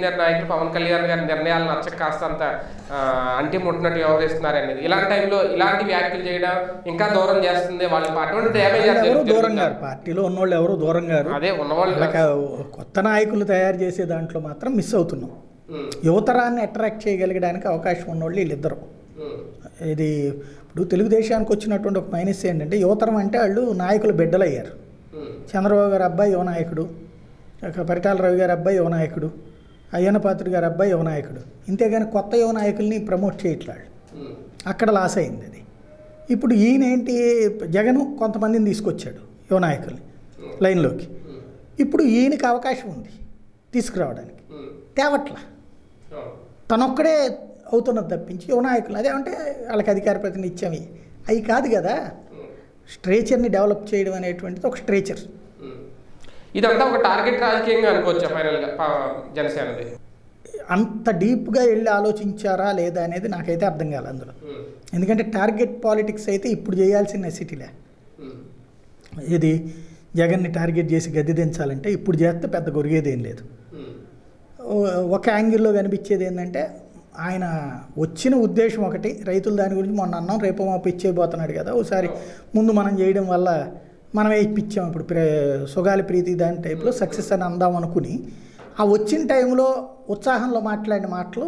Senior నాయకులు పవన్ కళ్యాణ్ గారి నిర్ణయాలు నచ్చక కాస్త అంత ఆ, అంటి ముట్టినట్టు వ్యవహరిస్తున్నారు అనేది ఇలాంటి టైంలో ఇలాంటి వ్యాఖ్యలు చేయడం ఇంకా దూరం చేస్తుంది వాళ్ళకి అటువంటి డ్యామేజ్ వాళ్ళు ఎవరు దూరం గారు పార్టీలో ఉన్నవాళ్ళు ఎవరు దూరం గారు అదే ఉన్నవాళ్ళు వాళ్ళకి కొత్త నాయకులు తయారు చేసే దాంట్లో మాత్రం మిస్ అవుతున్నాం ఉమ్, యువతరాన్ని అట్రాక్ట్ చేయగలగడానికి అవకాశం ఉన్నవాళ్ళు వీళ్ళిద్దరు ఉమ్, ఇది ఇప్పుడు తెలుగుదేశానికి వచ్చినటువంటి ఒక మైనస్ ఏంటంటే యువతరం అంటే వాళ్ళు నాయకులు బిడ్డలయ్యారు ఉమ్, చంద్రబాబు గారి అబ్బాయి యువ నాయకుడు ఇక పరిటాల రవి గారి అబ్బాయి యువ నాయకుడు అయ్యన్న పాత్రుడు గారి అబ్బాయి యువ నాయకుడు ఇంతేగాని కొత్త యువ నాయకుల్ని ప్రమోట్ చేయట్లేదు ఉమ్, అక్కడ లాస్ అయింది అది ఇప్పుడు ఈయన ఏంటి జగన్ కొంతమందిని తీసుకొచ్చాడు యువ నాయకుల్ని లైన్లోకి ఉమ్, ఇప్పుడు ఈయనకి అవకాశం ఉంది తీసుకురావడానికి ఉమ్, తేవట్ల అవును. తనొక్కడే అవుతున్నది తప్పించి యువ నాయకులు అదేమంటే వాళ్ళకి అధికార ప్రతినిత్యం అవి కాదు కదా ఉమ్, స్ట్రేచర్ని డెవలప్ చేయడం అనేటువంటిది ఒక స్ట్రేచర్ ఉమ్. ఇదంతా ఒక టార్గెట్ రాజకీయంగా అనుకోవచ్చా ఫైనల్గా ప- జనసేనది అంత డీప్గా వెళ్ళి ఆలోచించారా లేదా అనేది నాకైతే అర్థం కాలేదు అందులో ఉమ్, ఎందుకంటే టార్గెట్ పాలిటిక్స్ అయితే ఇప్పుడు చేయాల్సిన నెసిటీలే ఉమ్, ఇది జగన్ని టార్గెట్ చేసి గద్దె దించాలంటే ఇప్పుడు చేస్తే పెద్ద గొరిగేది ఏం లేదు ఉమ్, ఓ- ఒక యాంగిల్లో కనిపించేది ఏంటంటే ఆయన వచ్చిన ఉద్దేశం ఒకటి రైతులు దాని గురించి మొన్న అన్నాం రేపు మాపు ఇచ్చేయబోతున్నాడు కదా ఒకసారి ముందు మనం చేయడం వల్ల మనమే ఇప్పించాం ఇప్పుడు ప్రే సుగాలి ప్రీతి దాని టైప్లో సక్సెస్ అని అందాం అనుకుని ఆ వచ్చిన టైంలో ఉత్సాహంలో మాట్లాడిన మాటలు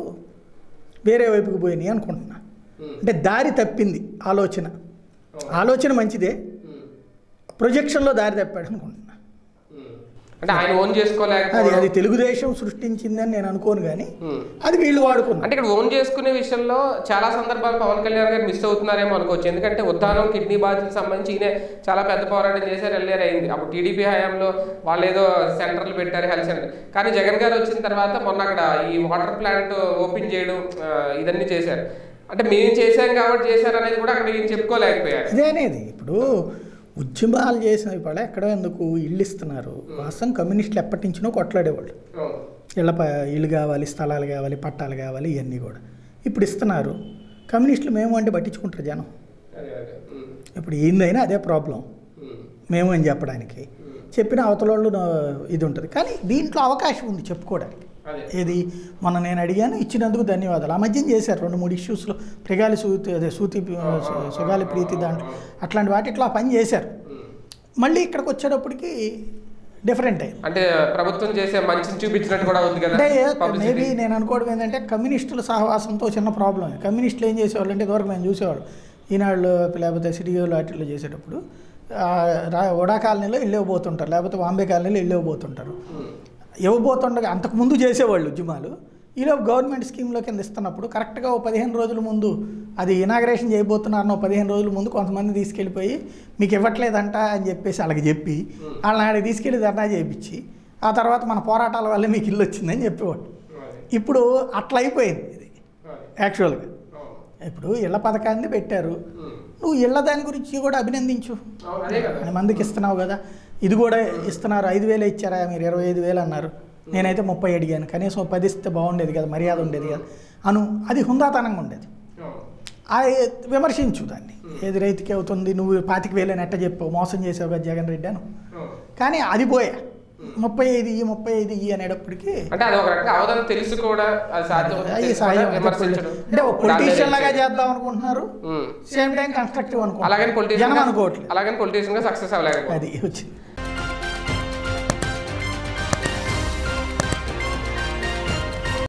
వేరే వైపుకి పోయినాయి అనుకుంటున్నా ఉమ్, అంటే దారి తప్పింది ఆలోచన ఆలోచన మంచిదే ఉమ్, ప్రొజెక్షన్లో దారి తప్పాడు అనుకుంటున్నా ఉమ్. అంటే ఆయన ఓన్ అది చేసుకోలేకపోవడం అది తెలుగుదేశం సృష్టించిందని నేను అనుకోను కానీ ఉమ్. అది వీళ్ళు వాడుకున్నారు అంటే ఇక్కడ ఓన్ చేసుకునే విషయంలో చాలా సందర్భాలు పవన్ కళ్యాణ్ గారు మిస్ అవుతున్నారేమో అనుకోవచ్చు ఎందుకంటే ఉద్దానం కిడ్నీ బాధితులకు సంబంధించి ఈయన చాలా పెద్ద పోరాటం చేశారు ఎల్ఏర్ అయింది అప్పుడు టీడీపీ హయాంలో వాళ్ళు ఏదో సెంటర్లు పెట్టారు హెల్త్ సెంటర్ కానీ జగన్ గారు వచ్చిన తర్వాత మొన్న అక్కడ ఈ వాటర్ ప్లాంట్ ఓపెన్ చేయడం ఆ, ఇదన్నీ చేశారు అంటే మేము చేశాం కాబట్టి చేశారు అనేది కూడా అక్కడ ఈయన చెప్పుకోలేకపోయారు అదే అనేది ఇప్పుడు ఉద్యమాలు చేసిన ఇప్పుడు ఎక్కడో ఎందుకు ఇల్లు ఇస్తున్నారు వాస్తవం కమ్యూనిస్టులు ఎప్పటి నుంచినో కొట్లాడేవాళ్ళు అవును. ఇళ్ళ ప ఇల్లు కావాలి స్థలాలు కావాలి పట్టాలు కావాలి ఇవన్నీ కూడా ఇప్పుడు ఇస్తున్నారు కమ్యూనిస్టులు మేము అంటే పట్టించుకుంటారు జనం అదే అదే ఉమ్, ఇప్పుడు ఏందైనా అదే ప్రాబ్లం ఉమ్, మేము అని చెప్పడానికి చెప్పిన అవతల వాళ్ళు నా- ఇది ఉంటుంది కానీ దీంట్లో అవకాశం ఉంది చెప్పుకోవడానికి అదే ఏది మొన్న నేను అడిగాను ఇచ్చినందుకు ధన్యవాదాలు ఆ మధ్యన చేశారు రెండు మూడు ఇష్యూస్లో ప్రిగాలి సూతి అదే సూతి సు- సుగాలి ప్రీతి దాంట్లో అట్లాంటి వాటిట్లో ఆ పని చేశారు ఉమ్. మళ్ళీ ఇక్కడికి వచ్చేటప్పటికి డిఫరెంట్ అయింది అంటే ప్రభుత్వం చేసే మంచిని చూపించినట్టు కూడా ఉంది కదా అంటే Publicity. మేబీ నేను అనుకోవడం ఏంటంటే కమ్యూనిస్టుల సహవాసంతో చిన్న ప్రాబ్లం కమ్యూనిస్టులు ఏం చేసేవాళ్ళు అంటే ఇదివరకు మేము చూసేవాళ్ళు ఈనాళ్ళు లేకపోతే సిటీలో వాటిల్లో చేసేటప్పుడు ఆ, రా వడా కాలనీలో ఇల్లు ఇవ్వబోతుంటారు లేకపోతే బాంబే కాలనీలో ఇల్లు ఇవ్వబోతుంటారు ఉమ్, ఇవ్వబోతుండగా అంతకుముందు చేసేవాళ్ళు ఉద్యమాలు ఈలోపు గవర్నమెంట్ స్కీమ్లో కింద ఇస్తున్నప్పుడు కరెక్ట్గా ఓ పదిహేను రోజుల ముందు అది ఇనాగ్రేషన్ చేయబోతున్నారన్న ఓ పదిహేను రోజుల ముందు కొంతమంది తీసుకెళ్ళిపోయి మీకు ఇవ్వట్లేదంట అని చెప్పేసి వాళ్ళకి చెప్పి వాళ్ళని ఆడికి తీసుకెళ్ళి ధర్నా చేయించి ఆ తర్వాత మన పోరాటాల వల్ల మీకు ఇల్లు వచ్చిందని చెప్పేవాడు అదే, ఇప్పుడు అట్లా అయిపోయింది ఇది అదే. యాక్చువల్గా అవును. ఇప్పుడు ఇళ్ల పథకాన్ని పెట్టారు ఉమ్, నువ్వు ఇళ్ల దాని గురించి కూడా అభినందించు అవును, అదే కదా అని మందికి ఇస్తున్నావు కదా ఇది కూడా ఇస్తున్నారు ఐదు వేలు ఇచ్చారా మీరు ఇరవై ఐదు వేలు అన్నారు నేనైతే ముప్పై అడిగాను కనీసం ఓ పది ఇస్తే బాగుండేది కదా మర్యాద ఉండేది కదా అను అది హుందాతనంగా ఉండేది అవును. ఆ విమర్శించు దాన్ని ఏది రైతుకి అవుతుంది నువ్వు పాతిక వేలని ఎట్ట చెప్పావు మోసం చేసావు కదా జగన్ రెడ్డి అను అవును. కానీ అది పోయా ముప్పై ఐదు ఈ ముప్పై ఐదు ఈ అనేటప్పటికి అంటే అది ఒక రకంగా అవదని తెలుసు కూడా అది సాధ్యం అది తెలిసి సాయం కూడా విమర్శించడం అంటే ఒక పొలిటీషియన్ లాగా చేద్దాం అనుకుంటున్నారు ఉమ్. సేమ్ టైం కన్స్ట్రక్టివ్ అలాగని అనుకుంటున్నారు పొలిటీషియన్ జనం అనుకోవట్లేదు అలాగని పొలిటీషియన్ గా సక్సెస్ అవ్వలేకపోతే అది వచ్చింది